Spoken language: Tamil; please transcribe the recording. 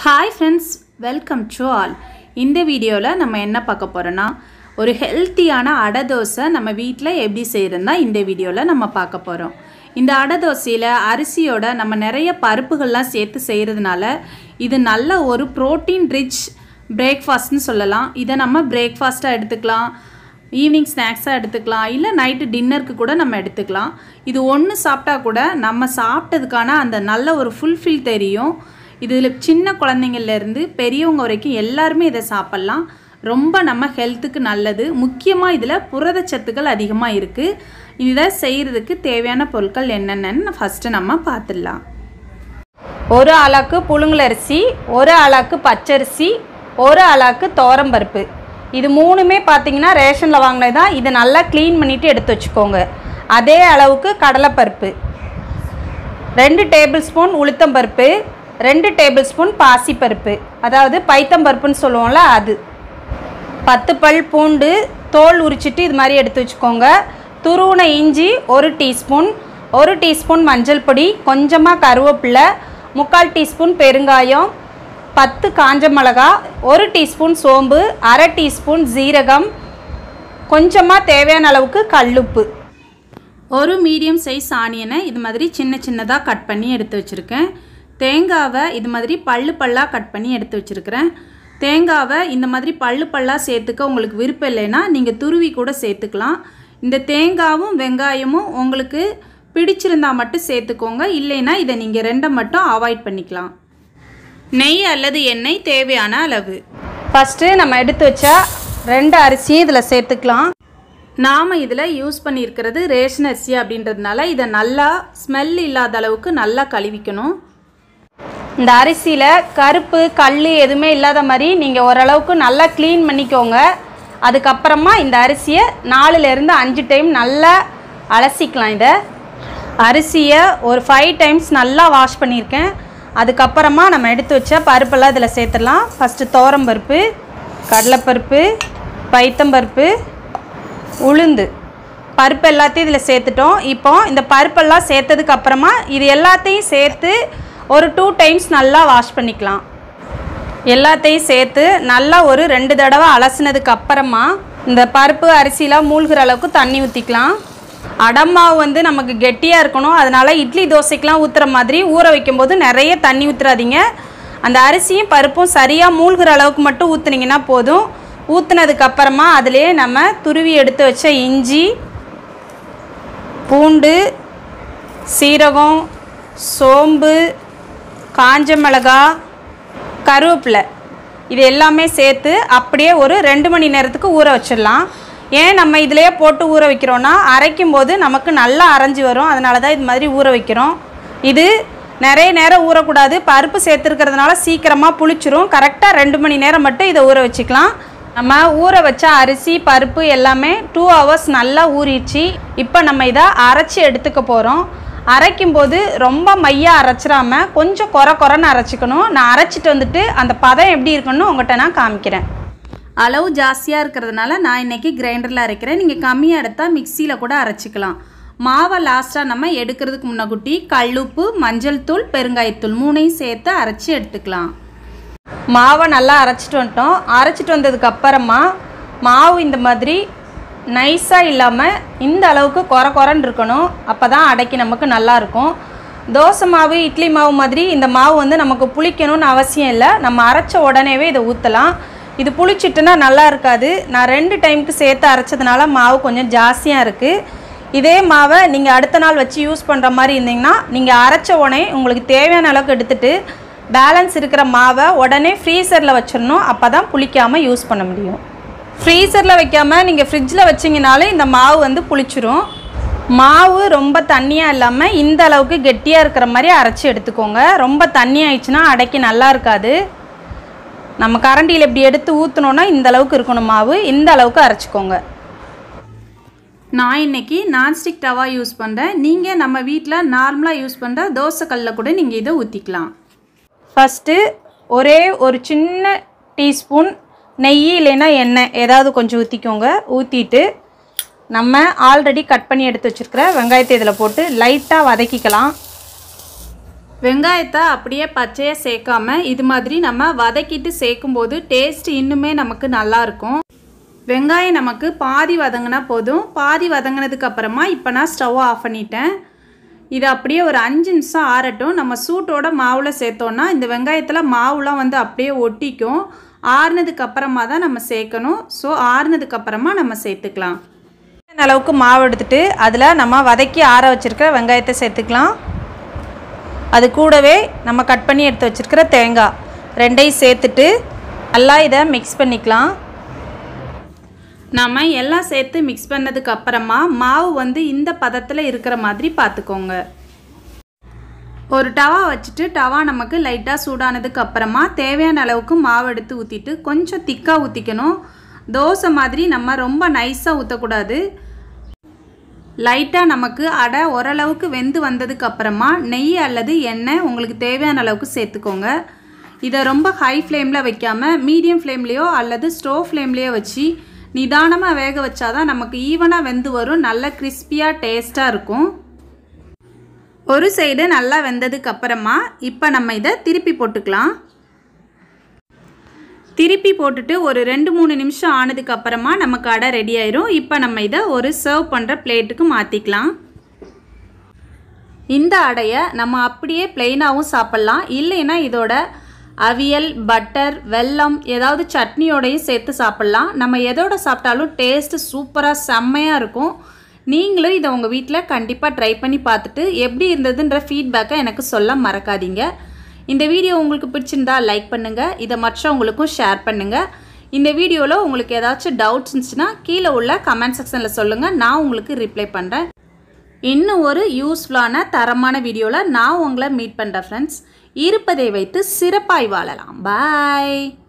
hi friends welcome to all இந்த வீடியோவில் நம்ம என்ன பார்க்க போகிறோன்னா ஒரு ஹெல்த்தியான அடை தோசை நம்ம வீட்டில் எப்படி செய்கிறதுனா இந்த வீடியோவில் நம்ம பார்க்க போகிறோம் இந்த அடை தோசையில் அரிசியோட நம்ம நிறைய பருப்புகள்லாம் சேர்த்து செய்கிறதுனால இது நல்ல ஒரு ப்ரோட்டீன் ரிச் பிரேக்ஃபாஸ்ட்னு சொல்லலாம் இதை நம்ம பிரேக்ஃபாஸ்ட்டாக எடுத்துக்கலாம் ஈவினிங் ஸ்நாக்ஸாக எடுத்துக்கலாம் இல்லை நைட்டு டின்னருக்கு கூட நம்ம எடுத்துக்கலாம் இது ஒன்று சாப்பிட்டா கூட நம்ம சாப்பிட்டதுக்கான அந்த நல்ல ஒரு ஃபுல்ஃபில் தெரியும் இதில் சின்ன குழந்தைங்கள்லேருந்து பெரியவங்க வரைக்கும் எல்லாருமே இதை சாப்பிட்லாம் ரொம்ப நம்ம ஹெல்த்துக்கு நல்லது முக்கியமாக இதில் புரதச்சத்துக்கள் அதிகமாக இருக்குது இதை செய்கிறதுக்கு தேவையான பொருட்கள் என்னென்னு ஃபஸ்ட்டு நம்ம பார்த்துடலாம் ஒரு அலாக்கு புழுங்கலரிசி ஒரு அலாக்கு பச்சரிசி ஒரு அலாக்கு துவரம்பருப்பு இது மூணுமே பார்த்தீங்கன்னா ரேஷனில் வாங்கினது தான் இதை நல்லா க்ளீன் பண்ணிவிட்டு எடுத்து வச்சுக்கோங்க அதே அளவுக்கு கடலைப்பருப்பு ரெண்டு டேபிள் ஸ்பூன் உளுத்தம்பருப்பு ரெண்டு டேபிள் ஸ்பூன் பாசிப்பருப்பு அதாவது பைத்தம்பருப்புன்னு சொல்லுவோம்ல அது பத்து பல் பூண்டு தோல் உரிச்சிட்டு இது மாதிரி எடுத்து வச்சுக்கோங்க துருவின இஞ்சி ஒரு டீஸ்பூன் ஒரு டீஸ்பூன் மஞ்சள் பொடி கொஞ்சமாக கருவேப்பிலை முக்கால் டீஸ்பூன் பெருங்காயம் பத்து காஞ்ச மிளகா ஒரு டீஸ்பூன் சோம்பு அரை டீஸ்பூன் ஜீரகம் கொஞ்சமாக தேவையான அளவுக்கு கல்லுப்பு ஒரு மீடியம் சைஸ் ஆனியனை இது மாதிரி சின்ன சின்னதாக கட் பண்ணி எடுத்து வச்சுருக்கேன் தேங்காவை இது மாதிரி பல்லு பல்லாக கட் பண்ணி எடுத்து வச்சுருக்கிறேன் தேங்காவை இந்த மாதிரி பல்லு பல்லாக சேர்த்துக்க உங்களுக்கு விருப்பம் இல்லைன்னா நீங்கள் துருவி கூட சேர்த்துக்கலாம் இந்த தேங்காவும் வெங்காயமும் உங்களுக்கு பிடிச்சிருந்தா மட்டும் சேர்த்துக்கோங்க இல்லைன்னா இதை நீங்கள் ரெண்டை மட்டும் அவாய்ட் பண்ணிக்கலாம் நெய் அல்லது எண்ணெய் தேவையான அளவு ஃபஸ்ட்டு நம்ம எடுத்து வச்ச ரெண்டு அரிசியும் இதில் சேர்த்துக்கலாம் நாம் இதில் யூஸ் பண்ணியிருக்கிறது ரேஷன் அரிசி அப்படின்றதுனால இதை நல்லா ஸ்மெல் இல்லாத அளவுக்கு நல்லா கழுவிக்கணும் இந்த அரிசியில் கருப்பு கல் எதுவுமே இல்லாத மாதிரி நீங்கள் ஓரளவுக்கு நல்லா க்ளீன் பண்ணிக்கோங்க அதுக்கப்புறமா இந்த அரிசியை நாலுலேருந்து அஞ்சு டைம் நல்லா அலசிக்கலாம் இதை அரிசியை ஒரு ஃபைவ் டைம்ஸ் நல்லா வாஷ் பண்ணியிருக்கேன் அதுக்கப்புறமா நம்ம எடுத்து வச்ச பருப்பெல்லாம் இதில் சேர்த்துடலாம் ஃபஸ்ட்டு துவரம்பருப்பு கடலைப்பருப்பு பைத்தம்பருப்பு உளுந்து பருப்பு எல்லாத்தையும் இதில் சேர்த்துட்டோம் இப்போ இந்த பருப்பெல்லாம் சேர்த்ததுக்கு அப்புறமா இது எல்லாத்தையும் சேர்த்து ஒரு டூ டைம்ஸ் நல்லா வாஷ் பண்ணிக்கலாம் எல்லாத்தையும் சேர்த்து நல்லா ஒரு ரெண்டு தடவை அலசினதுக்கு அப்புறமா இந்த பருப்பு அரிசிலாம் மூழ்கிற அளவுக்கு தண்ணி ஊற்றிக்கலாம் அடமாவு வந்து நமக்கு கெட்டியாக இருக்கணும் அதனால் இட்லி தோசைக்கெலாம் ஊற்றுற மாதிரி ஊற வைக்கும்போது நிறைய தண்ணி ஊற்றுறாதீங்க அந்த அரிசியும் பருப்பும் சரியாக மூழ்கிற அளவுக்கு மட்டும் ஊற்றுனீங்கன்னா போதும் ஊற்றுனதுக்கு அப்புறமா அதிலே நம்ம துருவி எடுத்து வச்ச இஞ்சி பூண்டு சீரகம் சோம்பு காஞ்ச மிளகா கருவேப்பிலை இது எல்லாமே சேர்த்து அப்படியே ஒரு ரெண்டு மணி நேரத்துக்கு ஊற வச்சிடலாம் ஏன் நம்ம இதிலேயே போட்டு ஊற வைக்கிறோன்னா அரைக்கும் போது நமக்கு நல்லா அரைஞ்சி வரும் அதனால தான் இது மாதிரி ஊற வைக்கிறோம் இது நிறைய நேரம் ஊறக்கூடாது பருப்பு சேர்த்துருக்கிறதுனால சீக்கிரமாக புளிச்சிரும் கரெக்டாக ரெண்டு மணி நேரம் மட்டும் இதை ஊற வச்சுக்கலாம் நம்ம ஊற வச்ச அரிசி பருப்பு எல்லாமே டூ ஹவர்ஸ் நல்லா ஊறிடுச்சு இப்போ நம்ம இதை அரைச்சி எடுத்துக்க போகிறோம் அரைக்கும் போது ரொம்ப மையாக அரைச்சிடாம கொஞ்சம் குறை குறைன்னு அரைச்சிக்கணும் நான் அரைச்சிட்டு வந்துட்டு அந்த பதம் எப்படி இருக்குன்னு உங்கள்கிட்ட நான் காமிக்கிறேன் அளவு ஜாஸ்தியாக இருக்கிறதுனால நான் இன்றைக்கி கிரைண்டரில் அரைக்கிறேன் நீங்கள் கம்மியாக எடுத்தால் மிக்சியில் கூட அரைச்சிக்கலாம் மாவை லாஸ்ட்டாக நம்ம எடுக்கிறதுக்கு முன்னகுட்டி கல்லுப்பு மஞ்சள் தூள் பெருங்காயத்தூள் மூணையும் சேர்த்து அரைச்சி எடுத்துக்கலாம் மாவை நல்லா அரைச்சிட்டு வந்துட்டோம் அரைச்சிட்டு வந்ததுக்கு அப்புறமா மாவு இந்த மாதிரி நைஸாக இல்லாமல் இந்த அளவுக்கு குறை குறைன்னு இருக்கணும் அப்போ தான் அடைக்கி நமக்கு நல்லாயிருக்கும் தோசை மாவு இட்லி மாவு மாதிரி இந்த மாவு வந்து நமக்கு புளிக்கணும்னு அவசியம் இல்லை நம்ம அரைச்ச உடனேவே இதை ஊற்றலாம் இது புளிச்சிட்டுனா நல்லா இருக்காது நான் ரெண்டு டைமுக்கு சேர்த்து அரைச்சதுனால மாவு கொஞ்சம் ஜாஸ்தியாக இருக்குது இதே மாவை நீங்கள் அடுத்த நாள் வச்சு யூஸ் பண்ணுற மாதிரி இருந்தீங்கன்னா நீங்கள் அரைச்ச உடனே உங்களுக்கு தேவையான அளவுக்கு எடுத்துகிட்டு பேலன்ஸ் இருக்கிற மாவை உடனே ஃப்ரீசரில் வச்சிடணும் அப்போ தான் புளிக்காமல் யூஸ் பண்ண முடியும் ஃப்ரீசரில் வைக்காமல் நீங்கள் ஃப்ரிட்ஜில் வச்சிங்கனாலும் இந்த மாவு வந்து புளிச்சிரும் மாவு ரொம்ப தண்ணியாக இல்லாமல் இந்த அளவுக்கு கெட்டியாக இருக்கிற மாதிரி அரைச்சி எடுத்துக்கோங்க ரொம்ப தண்ணி ஆயிடுச்சுன்னா அடைக்கி நல்லா இருக்காது நம்ம கரண்டியில் இப்படி எடுத்து ஊற்றினோன்னா இந்த அளவுக்கு இருக்கணும் மாவு இந்த அளவுக்கு அரைச்சிக்கோங்க நான் இன்னைக்கு நான்ஸ்டிக் டவா யூஸ் பண்ணுறேன் நீங்கள் நம்ம வீட்டில் நார்மலாக யூஸ் பண்ணுற தோசைக்கல்லில் கூட நீங்கள் இதை ஊற்றிக்கலாம் ஃபஸ்ட்டு ஒரே ஒரு சின்ன டீஸ்பூன் நெய் இல்லைன்னா எண்ணெய் ஏதாவது கொஞ்சம் ஊற்றிக்கோங்க ஊற்றிட்டு நம்ம ஆல்ரெடி கட் பண்ணி எடுத்து வச்சுருக்கிற வெங்காயத்தை இதில் போட்டு லைட்டாக வதக்கிக்கலாம் வெங்காயத்தை அப்படியே பச்சையாக சேர்க்காம இது மாதிரி நம்ம வதக்கிட்டு சேர்க்கும்போது டேஸ்ட் இன்னுமே நமக்கு நல்லா இருக்கும் வெங்காயம் நமக்கு பாதி வதங்கினா போதும் பாதி வதங்கினதுக்கு அப்புறமா இப்போ நான் ஸ்டவ் ஆஃப் பண்ணிட்டேன் இது அப்படியே ஒரு அஞ்சு நிமிஷம் ஆறட்டும் நம்ம சூட்டோட மாவில் சேர்த்தோன்னா இந்த வெங்காயத்தில் மாவுலாம் வந்து அப்படியே ஒட்டிக்கும் ஆறுனதுக்கு அப்புறமா தான் நம்ம சேர்க்கணும் ஸோ ஆறுனதுக்கு அப்புறமா நம்ம சேர்த்துக்கலாம் அளவுக்கு மாவு எடுத்துட்டு அதில் நம்ம வதக்கி ஆற வச்சுருக்கிற வெங்காயத்தை சேர்த்துக்கலாம் அது கூடவே நம்ம கட் பண்ணி எடுத்து வச்சுருக்கிற தேங்காய் ரெண்டையும் சேர்த்துட்டு நல்லா இதை மிக்ஸ் பண்ணிக்கலாம் நம்ம எல்லாம் சேர்த்து மிக்ஸ் பண்ணதுக்கு அப்புறமா மாவு வந்து இந்த பதத்தில் இருக்கிற மாதிரி பார்த்துக்கோங்க ஒரு டவா வச்சுட்டு டவா நமக்கு லைட்டாக சூடானதுக்கு அப்புறமா தேவையான அளவுக்கு மாவு எடுத்து ஊற்றிட்டு கொஞ்சம் திக்காக ஊற்றிக்கணும் தோசை மாதிரி நம்ம ரொம்ப நைஸாக ஊற்றக்கூடாது லைட்டாக நமக்கு அடை ஓரளவுக்கு வெந்து வந்ததுக்கு அப்புறமா நெய் அல்லது எண்ணெய் உங்களுக்கு தேவையான அளவுக்கு சேர்த்துக்கோங்க இதை ரொம்ப ஹை ஃப்ளேமில் வைக்காமல் மீடியம் ஃப்ளேம்லேயோ அல்லது ஸ்டோவ் ஃப்ளேம்லேயோ வச்சு நிதானமாக வேக வச்சாதான் நமக்கு ஈவனாக வெந்து வரும் நல்ல கிறிஸ்பியாக டேஸ்ட்டாக இருக்கும் ஒரு சைடு நல்லா வெந்ததுக்கு அப்புறமா இப்போ நம்ம இதை திருப்பி போட்டுக்கலாம் திருப்பி போட்டுட்டு ஒரு ரெண்டு மூணு நிமிஷம் ஆனதுக்கு அப்புறமா நமக்கு அடை ரெடி ஆயிரும் இப்போ நம்ம இதை ஒரு சர்வ் பண்ணுற பிளேட்டுக்கு மாற்றிக்கலாம் இந்த அடையை நம்ம அப்படியே பிளெயினாகவும் சாப்பிட்லாம் இல்லைன்னா இதோட அவியல் பட்டர் வெல்லம் ஏதாவது சட்னியோடையும் சேர்த்து சாப்பிட்லாம் நம்ம எதோட சாப்பிட்டாலும் டேஸ்ட்டு சூப்பராக செம்மையாக இருக்கும் நீங்களும் இதை உங்கள் வீட்டில் கண்டிப்பாக ட்ரை பண்ணி பார்த்துட்டு எப்படி இருந்ததுன்ற ஃபீட்பேக்கை எனக்கு சொல்ல மறக்காதீங்க இந்த வீடியோ உங்களுக்கு பிடிச்சிருந்தா லைக் பண்ணுங்கள் இதை மற்றவங்களுக்கும் ஷேர் பண்ணுங்கள் இந்த வீடியோவில் உங்களுக்கு ஏதாச்சும் டவுட்ஸ் இருந்துச்சுன்னா கீழே உள்ள கமெண்ட் செக்ஷனில் சொல்லுங்கள் நான் உங்களுக்கு ரிப்ளை பண்ணுறேன் இன்னும் ஒரு யூஸ்ஃபுல்லான தரமான வீடியோவில் நான் உங்களை மீட் பண்ணுறேன் ஃப்ரெண்ட்ஸ் இருப்பதை வைத்து சிறப்பாய் வாழலாம் பாய்